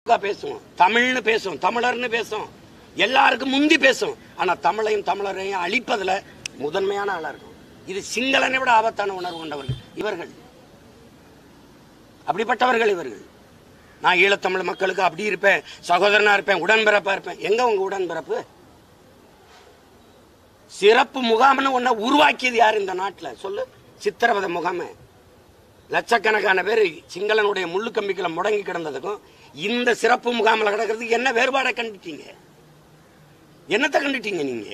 திமுக பேசும் தமிழ்னு பேசும் தமிழர்னு பேசும் எல்லாருக்கும் முந்தி பேசும் ஆனா தமிழையும் தமிழரையும் அழிப்பதுல முதன்மையான ஆளா இருக்கும் இது சிங்களனை விட ஆபத்தான உணர்வு கொண்டவர்கள் இவர்கள் அப்படிப்பட்டவர்கள் இவர்கள் நான் ஈழத்தமிழ் மக்களுக்கு அப்படி இருப்பேன் சகோதரனா இருப்பேன் உடன்பிறப்பா இருப்பேன் எங்க உங்க உடன்பிறப்பு சிறப்பு முகாம்னு ஒன்ன உருவாக்கியது யார் இந்த நாட்டுல சொல்லு சித்திரவதை முகாமை லட்சக்கணக்கான பேர் சிங்களனுடைய முள்ளு கம்பிக்குள்ள முடங்கி கிடந்ததுக்கும் இந்த சிறப்பு முகாமில் கிடக்கிறதுக்கு என்ன வேறுபாடை கண்டுட்டீங்க என்னத்தை கண்டுட்டீங்க நீங்க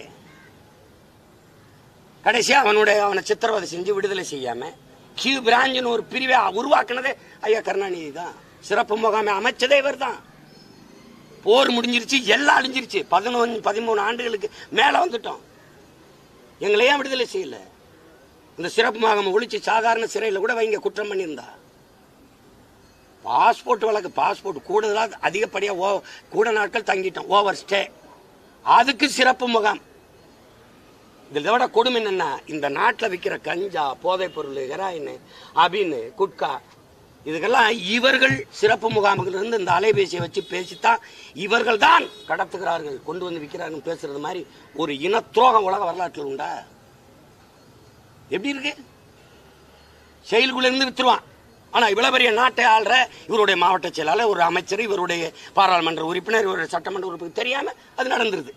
கடைசியா அவனுடைய அவனை சித்திரவதை செஞ்சு விடுதலை செய்யாம கியூ பிராஞ்சுன்னு ஒரு பிரிவை உருவாக்குனதே ஐயா கருணாநிதி தான் சிறப்பு முகாமை அமைச்சதே இவர் தான் போர் முடிஞ்சிருச்சு எல்லாம் அழிஞ்சிருச்சு பதினொன்று பதிமூணு ஆண்டுகளுக்கு மேல வந்துட்டோம் எங்களை ஏன் விடுதலை செய்யல இந்த சிறப்பு முகாமை ஒழிச்சு சாதாரண சிறையில் கூட வைங்க குற்றம் பண்ணியிருந்தா பாஸ்போர்ட் வழக்கு பாஸ்போர்ட் கூடுதலாக அதிகப்படியாக ஓ கூட நாட்கள் தங்கிட்டோம் ஓவர் ஸ்டே அதுக்கு சிறப்பு முகாம் இதில் விட கொடுமை என்னன்னா இந்த நாட்டில் விற்கிற கஞ்சா போதைப் பொருள் ஹெராயின் அபின்னு குட்கா இதுக்கெல்லாம் இவர்கள் சிறப்பு முகாம்களிலிருந்து இந்த அலைபேசியை வச்சு பேசித்தான் இவர்கள் தான் கடத்துகிறார்கள் கொண்டு வந்து விற்கிறார்கள் பேசுறது மாதிரி ஒரு இன துரோகம் உலக வரலாற்றில் உண்டா எப்படி இருக்கு செயலுக்குள்ள இருந்து வித்துருவான் ஆனா இவ்வளவு பெரிய நாட்டை ஆள்ற இவருடைய மாவட்ட செயலாளர் ஒரு அமைச்சர் இவருடைய பாராளுமன்ற உறுப்பினர் இவருடைய சட்டமன்ற உறுப்பினர் தெரியாம அது நடந்துருது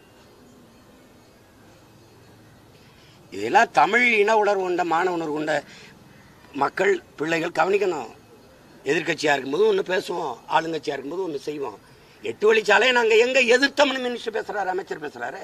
இதெல்லாம் தமிழ் இன உணர்வு கொண்ட மான உணர்வு கொண்ட மக்கள் பிள்ளைகள் கவனிக்கணும் எதிர்க்கட்சியா இருக்கும்போது ஒன்று பேசுவோம் ஆளுங்கட்சியா இருக்கும்போது ஒன்று செய்வோம் எட்டு வழிச்சாலையை நாங்க எங்க எதிர்த்தோம்னு மினிஸ்டர் பேசுறாரு அமைச்சர் பேசுறாரு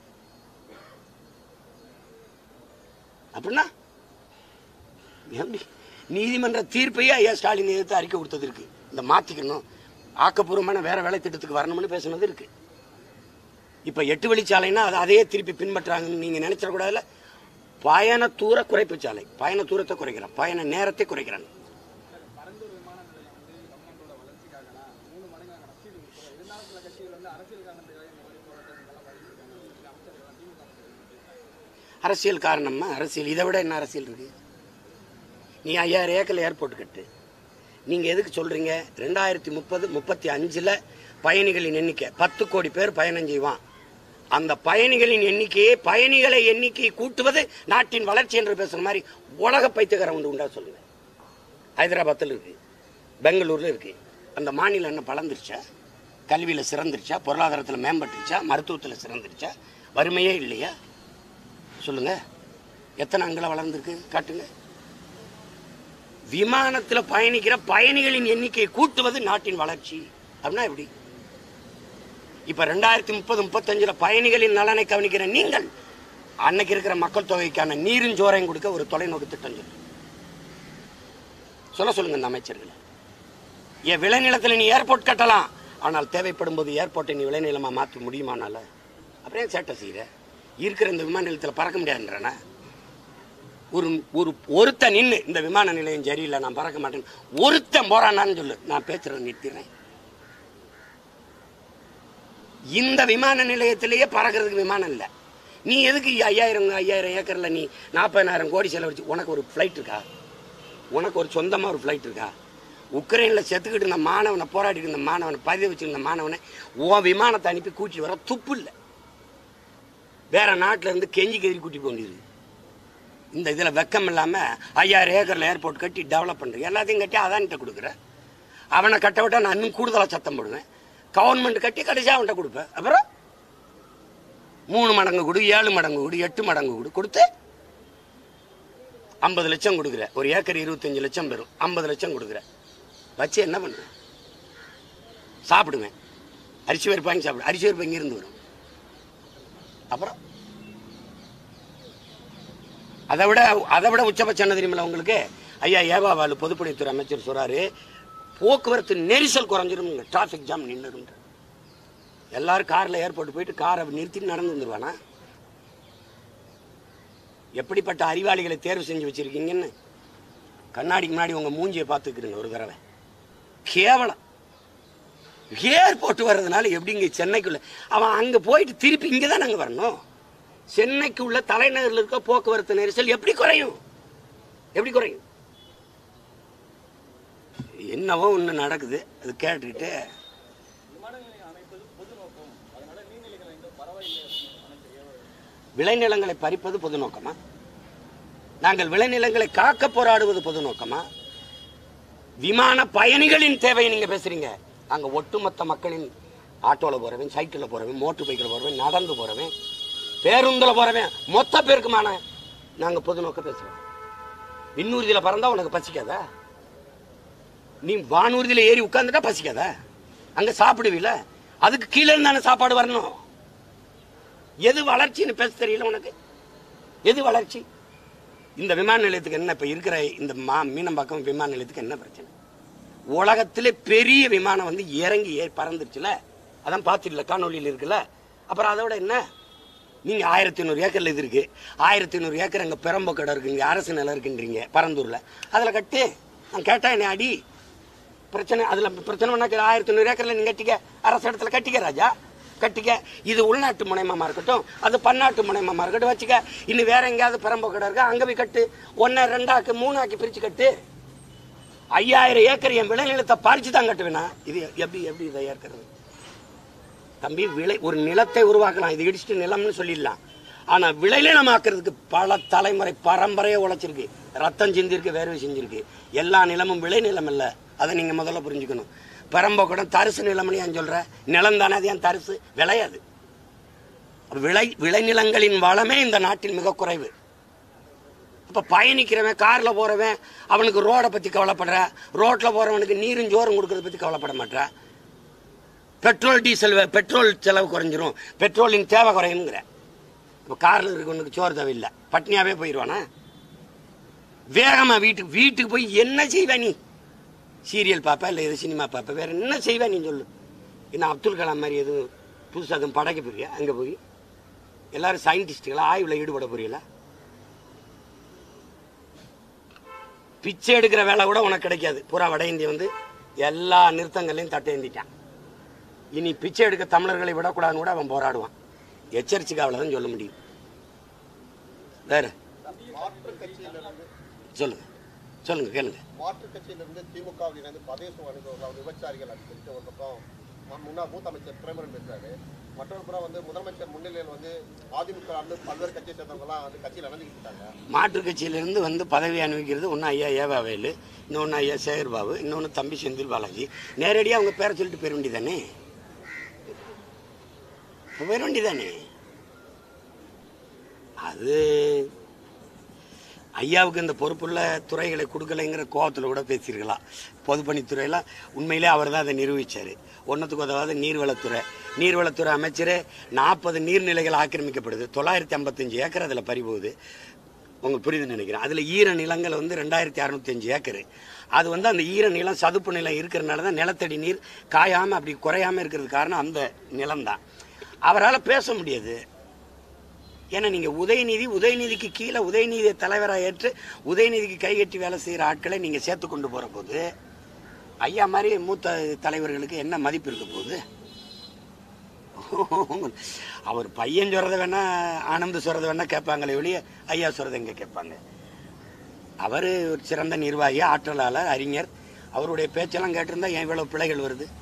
அப்படின்னா எப்படி நீதிமன்ற தீர்ப்பையே ஐயா ஸ்டாலின் எதிர்த்து அறிக்கை கொடுத்தது இருக்கு இந்த மாத்திக்கணும் ஆக்கப்பூர்வமான வேற வேலை திட்டத்துக்கு வரணும்னு பேசுனது இருக்கு இப்ப எட்டு வழிச்சாலைன்னா அது அதையே திருப்பி பின்பற்றாங்கன்னு நீங்க நினைச்சிடக்கூடாதுல பயண தூர குறைப்பு சாலை பயண தூரத்தை குறைக்கிறான் பயண நேரத்தை குறைக்கிறான் பரந்தூர் விமான நிலையம் வந்து தமிழ்நாட்டோட வளர்ச்சிக்காகலாம் மூணு மடங்காக ரசீது கொடுக்குறோம் இருந்தாலும் சில கட்சிகள் வந்து அரசியல் காரணத்துக்காக இந்த மாதிரி போராட்டங்கள்லாம் பண்ணிட்டு இருக்காங்க சில அமைச்சர்கள் திமுக அமைச்சர்கள் அரசியல் காரணமா அரசியல் இதை விட என்ன அரசியல் இருக்கு நீ ஐயாயிரம் ஏக்கர் ஏர்போர்ட் கட்டு நீங்க எதுக்கு சொல்றீங்க ரெண்டாயிரத்தி முப்பது முப்பத்தி அஞ்சுல பயணிகளின் எண்ணிக்கை பத்து கோடி பேர் பயணம் செய்வான் அந்த பயணிகளின் எண்ணிக்கையை பயணிகளை எண்ணிக்கையை கூட்டுவது நாட்டின் வளர்ச்சி என்று பேசுற மாதிரி உலக பைத்தியக்காரன் ஒன்று உண்டா சொல்லுங்க ஹைதராபாத்தில் இருக்கு பெங்களூர்ல இருக்கு அந்த மாநிலம் என்ன பலந்துருச்சா கல்வியில் சிறந்துருச்சா பொருளாதாரத்தில் மேம்பட்டுருச்சா மருத்துவத்தில் சிறந்துருச்சா வறுமையே இல்லையா சொல்லுங்க எத்தனை அங்கலம் வளர்ந்துருக்கு காட்டுங்க விமானத்தில் பயணிக்கிற பயணிகளின் எண்ணிக்கையை கூட்டுவது நாட்டின் வளர்ச்சி அப்படின்னா எப்படி இப்ப ரெண்டாயிரத்தி முப்பது முப்பத்தஞ்சுல பயணிகளின் நலனை கவனிக்கிற நீங்கள் அன்னைக்கு இருக்கிற மக்கள் தொகைக்கான நீரின் ஜோரையும் கொடுக்க ஒரு தொலைநோக்கு திட்டம் சொல்லு சொல்ல சொல்லுங்க இந்த அமைச்சர்களை என் விளைநிலத்தில் நீ ஏர்போர்ட் கட்டலாம் ஆனால் தேவைப்படும் போது ஏர்போர்ட்டை நீ விளைநிலமா மாற்ற முடியுமானால அப்படியே சேட்டை செய்யற இருக்கிற இந்த விமான நிலையத்தில் பறக்க முடியாதுன்றனா ஒரு ஒரு ஒருத்த நின்று இந்த விமான நிலையம் சரியில்லை நான் பறக்க மாட்டேன் ஒருத்தன் போறானான்னு சொல்லு நான் பேசுறதை நிறுத்திடுறேன் இந்த விமான நிலையத்திலேயே பறக்கிறதுக்கு விமானம் இல்லை நீ எதுக்கு ஐயாயிரம் ஐயாயிரம் ஏக்கர்ல நீ நாற்பதாயிரம் கோடி செலவழிச்சு உனக்கு ஒரு ஃப்ளைட் இருக்கா உனக்கு ஒரு சொந்தமா ஒரு ஃப்ளைட் இருக்கா உக்ரைன்ல செத்துக்கிட்டு இருந்த மாணவனை போராடிட்டு இருந்த மாணவனை பதிவு வச்சிருந்த மாணவனை உன் விமானத்தை அனுப்பி கூட்டிட்டு வர துப்பு இல்லை வேற நாட்டுல இருந்து கெஞ்சி கெதி கூட்டி கொண்டிருக்கு இந்த இதில் வெக்கம் இல்லாமல் ஐயாயிரம் ஏக்கரில் ஏர்போர்ட் கட்டி டெவலப் பண்ணுறேன் எல்லாத்தையும் கட்டி அதான்கிட்ட கொடுக்குற அவனை கட்ட விட்டா நான் இன்னும் கூடுதலாக சத்தம் போடுவேன் கவர்மெண்ட் கட்டி கடைசியாக அவன்கிட்ட கொடுப்பேன் அப்புறம் மூணு மடங்கு கொடு ஏழு மடங்கு கொடு எட்டு மடங்கு கொடு கொடுத்து ஐம்பது லட்சம் கொடுக்குற ஒரு ஏக்கர் இருபத்தஞ்சு லட்சம் பெறும் ஐம்பது லட்சம் கொடுக்குற வச்சு என்ன பண்ணுவேன் சாப்பிடுவேன் அரிசி பருப்பு வாங்கி சாப்பிடு அரிசி பருப்பு இங்கிருந்து வரும் அப்புறம் அதை விட அதை விட உச்சபட்சம் என்ன தெரியுமில்ல உங்களுக்கு ஐயா ஏவாவாலு பொதுப்பணித்துறை அமைச்சர் சொல்றாரு போக்குவரத்து நெரிசல் குறைஞ்சிரும் டிராஃபிக் ஜாம் நின்றுடும் எல்லாரும் கார்ல ஏர்போர்ட் போயிட்டு காரை நிறுத்திட்டு நடந்து வந்துருவானா எப்படிப்பட்ட அறிவாளிகளை தேர்வு செஞ்சு வச்சிருக்கீங்கன்னு கண்ணாடிக்கு முன்னாடி உங்க மூஞ்சியை பார்த்துக்கிறீங்க ஒரு தடவை கேவலம் ஏர்போர்ட் வர்றதுனால எப்படிங்க சென்னைக்குள்ள அவன் அங்க போயிட்டு திருப்பி இங்க தான் நாங்க வரணும் சென்னைக்கு உள்ள தலைநகரில் இருக்க போக்குவரத்து நெரிசல் எப்படி குறையும் எப்படி குறையும் என்னவோ ஒன்று நடக்குது அது கேட்டுக்கிட்டு விளைநிலங்களை பறிப்பது பொது நோக்கமா நாங்கள் விளைநிலங்களை காக்க போராடுவது பொது நோக்கமா விமான பயணிகளின் தேவையை நீங்க பேசுறீங்க அங்க ஒட்டுமொத்த மக்களின் ஆட்டோல போறவன் சைக்கிள்ல போறவன் மோட்டர் பைக்கில் போறவன் நடந்து போறவன் பேருந்துல போறவன் மொத்த பேருக்குமான நாங்க பொது நோக்க பேசுறோம் விண்ணூர்தியில பறந்தா உனக்கு பசிக்காதா நீ வானூர்தியில ஏறி உட்கார்ந்துட்டா பசிக்காதா அங்க சாப்பிடுவீல அதுக்கு கீழே இருந்தானே சாப்பாடு வரணும் எது வளர்ச்சின்னு பேச தெரியல உனக்கு எது வளர்ச்சி இந்த விமான நிலையத்துக்கு என்ன இப்ப இருக்கிற இந்த மா மீனம்பாக்கம் விமான நிலையத்துக்கு என்ன பிரச்சனை உலகத்திலே பெரிய விமானம் வந்து இறங்கி ஏறி பறந்துருச்சுல அதான் பார்த்துடல காணொலியில் இருக்குல்ல அப்புறம் அதை விட என்ன நீங்க ஆயிரத்தி ஐநூறு ஏக்கர்ல இது இருக்கு ஆயிரத்தி ஐநூறு ஏக்கர் அங்க பெரம்பக்கடை இருக்குங்க அரசு நிலம் இருக்குன்றீங்க பரந்தூர்ல அதுல கட்டு நான் கேட்டா என்ன அடி பிரச்சனை அதுல பிரச்சனை பண்ணா ஆயிரத்தி ஐநூறு ஏக்கர்ல நீங்க கட்டிக்க அரசு இடத்துல கட்டிக்க ராஜா கட்டிக்க இது உள்நாட்டு முனையமா இருக்கட்டும் அது பன்னாட்டு முனையமா இருக்கட்டும் வச்சுக்க இன்னும் வேற எங்கேயாவது பெரம்பக்கடை இருக்கா அங்க போய் கட்டு ஒன்னு ரெண்டாக்கு மூணாக்கி பிரிச்சு கட்டு ஐயாயிரம் ஏக்கர் என் விளைநிலத்தை பறிச்சு தான் கட்டுவேனா இது எப்படி எப்படி இதை ஏற்கிறது தம்பி விளை ஒரு நிலத்தை உருவாக்கலாம் இது இடிச்சிட்டு நிலம்னு சொல்லிடலாம் ஆனா விளைநிலமாக்குறதுக்கு பல தலைமுறை பரம்பரையே உழைச்சிருக்கு ரத்தம் சிந்திருக்கு வேர்வை செஞ்சிருக்கு எல்லா நிலமும் விளைநிலம் இல்ல அதை நீங்க முதல்ல புரிஞ்சுக்கணும் பெரம்பக்கூடம் தரிசு நிலம்னு ஏன் சொல்ற நிலம் தானே அது ஏன் தரிசு விளையாது விளை விளைநிலங்களின் வளமே இந்த நாட்டில் மிக குறைவு அப்ப பயணிக்கிறவன் கார்ல போறவன் அவனுக்கு ரோடை பத்தி கவலைப்படுற ரோட்ல போறவனுக்கு நீரும் ஜோறும் கொடுக்கறத பத்தி கவலைப்பட மாட்டா பெட்ரோல் டீசல் வே- பெட்ரோல் செலவு குறைஞ்சிரும் பெட்ரோலின் தேவை குறையுங்கிற இப்போ காரில் இருக்கவனுக்கு சோறு தேவையில்லை பட்னியாவே போயிடுவானா வேகமா வீட்டுக்கு வீட்டுக்கு போய் என்ன செய்வ நீ சீரியல் பார்ப்ப இல்லை எது சினிமா பார்ப்ப வேற என்ன செய்வ நீ சொல்லு என்ன அப்துல் கலாம் மாதிரி எதுவும் புதுசாக எதுவும் படைக்க போறியா அங்கே போய் எல்லாரும் சயின்டிஸ்டுகளா ஆய்வில் ஈடுபட போறீங்களா பிச்சை எடுக்கிற வேலை கூட உனக்கு கிடைக்காது பூரா வட இந்திய வந்து எல்லா நிறுத்தங்களையும் தட்டேந்திட்டான் இனி பிச்சை எடுக்க தமிழர்களை விடக்கூடாதுன்னு கூட அவன் போராடுவான் எச்சரிச்சுக்காவில் தான் சொல்ல முடியும் வேற மாற்றுக் கட்சியிலிருந்து சொல்லுங்க சொல்லுங்க கேளுங்க மாற்றுக் கட்சியிலிருந்து திமுகவில் இணைந்து பதேசம் அணுகுவதால் விபச்சாரிகள் அப்படின்னு சொல்லிட்டு ஒரு பக்கம் ம- முன்னாள் மூத்த அமைச்சர் பிரேமரன் பேசுறாரு மற்றொரு புறம் வந்து முதலமைச்சர் முன்னிலையில் வந்து அதிமுக இருந்து பல்வேறு கட்சியை சேர்ந்தவங்கலாம் வந்து கட்சியில் இணைஞ்சுக்கிட்டு இருக்காங்க மாற்றுக் கட்சியிலிருந்து வந்து பதவி அனுபவிக்கிறது ஒன்று ஐயா ஏவாவேலு இன்னொன்று ஐயா சேகர் பாபு இன்னொன்று தம்பி செந்தில் பாலாஜி நேரடியாக அவங்க பேரை சொல்லிட்டு போயிட வேண்டியதானே போயிட வேண்டியதானே அது ஐயாவுக்கு இந்த பொறுப்புள்ள துறைகளை கொடுக்கலைங்கிற கோவத்தில் கூட பேசியிருக்கலாம் பொதுப்பணித்துறையில உண்மையிலே அவர் தான் அதை நிரூபித்தார் ஒன்றத்துக்கு உதவாத நீர்வளத்துறை நீர்வளத்துறை அமைச்சரே நாற்பது நீர்நிலைகள் ஆக்கிரமிக்கப்படுது தொள்ளாயிரத்தி ஐம்பத்தஞ்சு ஏக்கர் அதில் பறிபோகுது உங்களுக்கு புரியுதுன்னு நினைக்கிறேன் அதில் ஈர நிலங்கள் வந்து ரெண்டாயிரத்தி அறுநூத்தஞ்சு ஏக்கர் அது வந்து அந்த ஈர நிலம் சதுப்பு நிலம் இருக்கிறனால தான் நிலத்தடி நீர் காயாமல் அப்படி குறையாமல் இருக்கிறது காரணம் அந்த நிலம்தான் அவரால் பேச முடியாது ஏன்னா நீங்க உதயநிதி உதயநிதிக்கு கீழே உதயநிதியை தலைவராக ஏற்று உதயநிதிக்கு கைகட்டி வேலை செய்யற ஆட்களை நீங்க சேர்த்து கொண்டு போற போது ஐயா மாதிரி மூத்த தலைவர்களுக்கு என்ன மதிப்பு இருக்க போகுது அவர் பையன் சொல்றத வேணா ஆனந்த் சொல்றத வேணா கேட்பாங்களே வெளியே ஐயா சொல்றத எங்க கேட்பாங்க அவர் ஒரு சிறந்த நிர்வாகி ஆற்றலாளர் அறிஞர் அவருடைய பேச்செல்லாம் கேட்டிருந்தா ஏன் இவ்வளவு பிழைகள் வருது